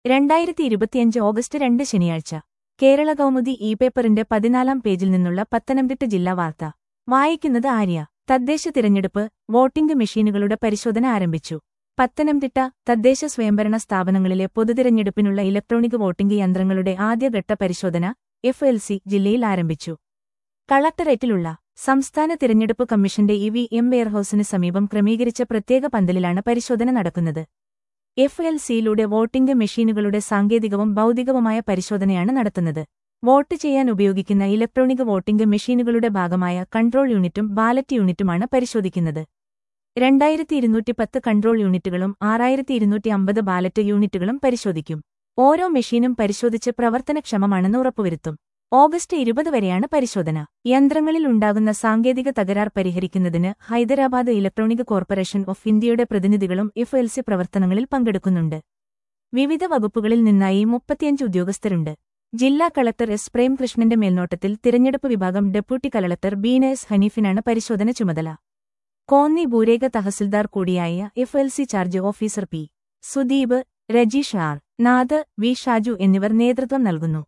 രണ്ടായിരത്തി ഇരുപത്തിയഞ്ച് ഓഗസ്റ്റ് രണ്ട് ശനിയാഴ്ച കേരള കൗമുദി ഇ പേപ്പറിന്റെ പതിനാലാം പേജിൽ നിന്നുള്ള പത്തനംതിട്ട ജില്ലാ വാർത്ത വായിക്കുന്നത് ആര്യ തദ്ദേശ തിരഞ്ഞെടുപ്പ് വോട്ടിംഗ് മെഷീനുകളുടെ പരിശോധന ആരംഭിച്ചു പത്തനംതിട്ട തദ്ദേശ സ്വയംഭരണ സ്ഥാപനങ്ങളിലെ പൊതുതിരഞ്ഞെടുപ്പിനുള്ള ഇലക്ട്രോണിക് വോട്ടിംഗ് യന്ത്രങ്ങളുടെ ആദ്യഘട്ട പരിശോധന എഫ് എൽ സി ജില്ലയിൽ ആരംഭിച്ചു കളക്ടറേറ്റിലുള്ള സംസ്ഥാന തിരഞ്ഞെടുപ്പ് കമ്മീഷന്റെ ഇ വി എം വെയർഹൌസിന് സമീപം ക്രമീകരിച്ച പ്രത്യേക പന്തലിലാണ് പരിശോധന നടക്കുന്നത് എഫ് എൽ സിയിലൂടെ വോട്ടിംഗ് മെഷീനുകളുടെ സാങ്കേതികവും ഭൗതികവുമായ പരിശോധനയാണ് നടത്തുന്നത് വോട്ട് ചെയ്യാൻ ഉപയോഗിക്കുന്ന ഇലക്ട്രോണിക് വോട്ടിംഗ് മെഷീനുകളുടെ ഭാഗമായ കൺട്രോൾ യൂണിറ്റും ബാലറ്റ് യൂണിറ്റുമാണ് പരിശോധിക്കുന്നത് രണ്ടായിരത്തി ഇരുന്നൂറ്റി പത്ത് കൺട്രോൾ യൂണിറ്റുകളും ആറായിരത്തി ഇരുന്നൂറ്റി അമ്പത് ബാലറ്റ് യൂണിറ്റുകളും പരിശോധിക്കും ഓരോ മെഷീനും പരിശോധിച്ച് പ്രവർത്തനക്ഷമമാണെന്ന് ഉറപ്പുവരുത്തും ഓഗസ്റ്റ് ഇരുപത് വരെയാണ് പരിശോധന യന്ത്രങ്ങളിൽ ഉണ്ടാകുന്ന സാങ്കേതിക തകരാർ പരിഹരിക്കുന്നതിന് ഹൈദരാബാദ് ഇലക്ട്രോണിക് കോർപ്പറേഷൻ ഓഫ് ഇന്ത്യയുടെ പ്രതിനിധികളും എഫ് എൽ സി പ്രവർത്തനങ്ങളിൽ പങ്കെടുക്കുന്നുണ്ട് വിവിധ വകുപ്പുകളിൽ നിന്നായി മുപ്പത്തിയഞ്ച് ഉദ്യോഗസ്ഥരുണ്ട് ജില്ലാ കളക്ടർ എസ് പ്രേംകൃഷ്ണന്റെ മേൽനോട്ടത്തിൽ തിരഞ്ഞെടുപ്പ് വിഭാഗം ഡെപ്യൂട്ടി കളക്ടർ ബീന എസ് ഹനീഫിനാണ് പരിശോധന ചുമതല കോന്നി ഭൂരേഖ തഹസിൽദാർ കൂടിയായ F L C charge officer P Sudeep Rajeesh R Nadh V Shaju എന്നിവർ നേതൃത്വം നൽകുന്നു